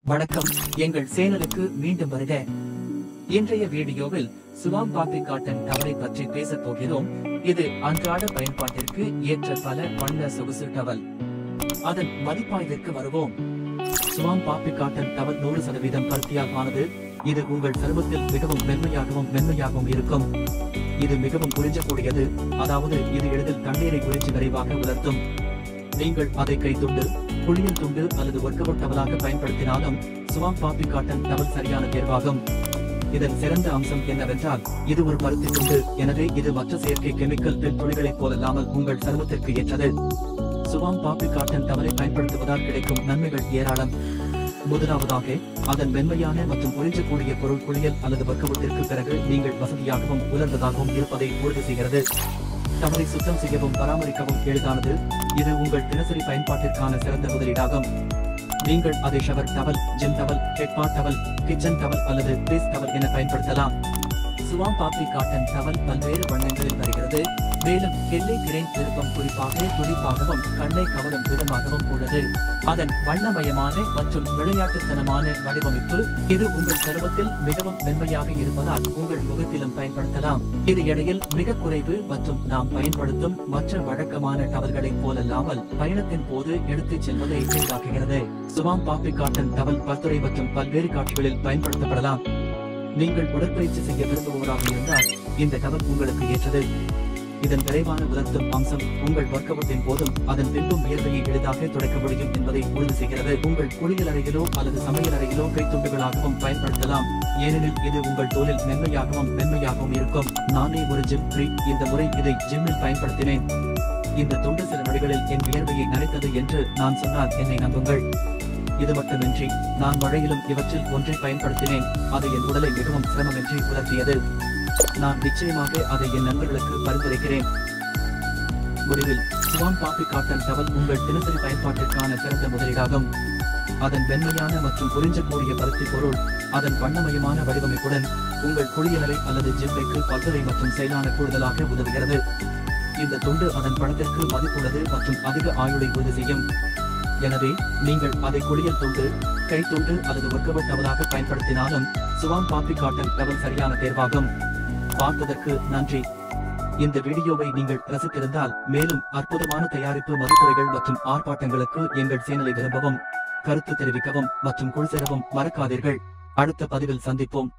வணக்கம் எங்கள் சேனலுக்கு மீண்டும் வருக இன்றைய வீடியோவில் சுவாம் பாப்பி காட்டன் டவலை பற்றி பேசப் போகிறோம் இது அன்றாட பயன்பாட்டிற்கு ஏற்ற பல வண்ண சொகுசு டவல் அதன் மதிப்பாய்விற்கு வருவோம் சுவாம் பாப்பி காட்டன் டவல் நூறு சதவீதம் பருத்தியால் ஆனது இது உங்கள் சருமத்தில் மிகவும் மென்மையாகவும் மென்மையாகவும் இருக்கும் இது மிகவும் உறிஞ்சக்கூடியது அதாவது இது எளிதில் தண்ணீரை உறிஞ்சி விரைவாக உலர்த்தும் நீங்கள் அதை கைத்துண்டு குளியல் துண்டு அல்லது ஒர்க்கவுட் டவலாக பயன்படுத்தினாலும் சுவாம் பாப்பி காட்டன் டவல் சரியான தேர்வாகும் இதன் சிறந்த அம்சம் என்னவென்றால் இது ஒரு பருத்தி துண்டு எனவே இது மற்ற செயற்கை கெமிக்கல் பெண் துளிகளைப் போலல்லாமல் உங்கள் சருமத்திற்கு ஏற்றது சுவாம் பாப்பி காட்டன் டவலை பயன்படுத்துவதால் கிடைக்கும் நன்மைகள் ஏராளம் முதலாவதாக அதன் மென்மையான மற்றும் உறிஞ்சக்கூடிய பொருள் குளியல் அல்லது வர்க்கவுட்டிற்கு பிறகு நீங்கள் வசதியாகவும் உலர்ந்ததாகவும் இருப்பதை உறுதி செய்கிறது டவலை சுத்தம் செய்யவும் பராமரிக்கவும் எளிதானது இது உங்கள் தினசரி பயன்பாட்டிற்கான சிறந்த முதலீடாகும் நீங்கள் அதை ஷவர் டவல் ஜிம் டவல் ஹெட்பா டவல் கிச்சன் டவல் அல்லது பேஸ் டவல் என பயன்படுத்தலாம் சுவாம் பாப்பி காட்டன் டவல் பல்வேறு வண்ணங்களில் வருகிறது மேலும் எல்லை கிரைன் விருப்பம் குறிப்பாக துடிப்பாகவும் கண்ணை கவரும் விதமாகவும் உள்ளது அதன் வண்ணமயமான மற்றும் விளையாட்டுத்தனமான வடிவமைப்பு இது உங்கள் சருமத்தில் மிகவும் மென்மையாக இருப்பதால் உங்கள் முகத்திலும் பயன்படுத்தலாம் இது எடையில் மிக குறைவு மற்றும் நாம் பயன்படுத்தும் மற்ற வழக்கமான டவல்களைப் போலல்லாமல் பயணத்தின் போது எடுத்துச் செல்வதை எளிதாக்குகிறது சுவாம் பாப்பி காட்டன் டவல் பல்துறை மற்றும் பல்வேறு காட்சிகளில் பயன்படுத்தப்படலாம் நீங்கள் உடற்பயிற்சி செய்ய விரும்புவோராக இருந்தால் இந்த டவல் உங்களுக்கு ஏற்றது இதன் விரைவான உலர்த்தும் அம்சம் உங்கள் வர்க்கவுட்டின் போதும் அதன் பின்பும் வியர்வையை எளிதாக துடைக்க முடியும் என்பதை உறுதி செய்கிறது உங்கள் குளியல் அறையிலோ அல்லது சமையல் அறையிலோ கைத்துண்டுகளாகவும் பயன்படுத்தலாம் ஏனெனில் இது உங்கள் தோலில் மென்மையாகவும் மென்மையாகவும் இருக்கும் நானே ஒரு ஜிம் ஃப்ரீக் இந்த முறை இதை ஜிம்மில் பயன்படுத்தினேன் இந்த துண்டு சில நொடிகளில் என் வியர்வையை நனைத்தது என்று நான் சொன்னால் என்னை நம்புங்கள் இது மட்டுமின்றி நான் மழையிலும் இவற்றில் ஒன்றை பயன்படுத்தினேன் அது என் உடலை மிகவும் சிரமமின்றி உலர்த்தியது நான் நிச்சயமாக அதை என் நண்பர்களுக்கு பரிந்துரைக்கிறேன் முடிவில் சுவாம் பாப்பி காட்டன் டவல் உங்கள் தினசரி பயன்பாட்டிற்கான சிறந்த முதலீடாகும் அதன் வெண்மையான மற்றும் உறிஞ்சக்கூடிய பருத்தி பொருள் அதன் வண்ணமயமான வடிவமைப்புடன் உங்கள் குளியலறை அல்லது ஜிம்மைக்கு பல்துறை மற்றும் செயலான கூடுதலாக உதவுகிறது இந்த துண்டு அதன் பணத்திற்கு மதிப்புள்ளது மற்றும் அதிக ஆயுளை உறுதி செய்யும் எனவே நீங்கள் அதை குளியல் துண்டு கை துண்டு அல்லது ஒர்க்கவுட் டவலாக பயன்படுத்தினாலும் சுவாம் பாப்பி காட்டன் டவல் சரியான தேர்வாகும் பார்த்ததற்கு நன்றி இந்த வீடியோவை நீங்கள் ரசித்திருந்தால் மேலும் அற்புதமான தயாரிப்பு மதிப்புரைகள் மற்றும் ஆர்ப்பாட்டங்களுக்கு எங்கள் சேனலை விரும்பவும் கருத்து தெரிவிக்கவும் மற்றும் குழு சேரவும் மறக்காதீர்கள் அடுத்த பதிவில் சந்திப்போம்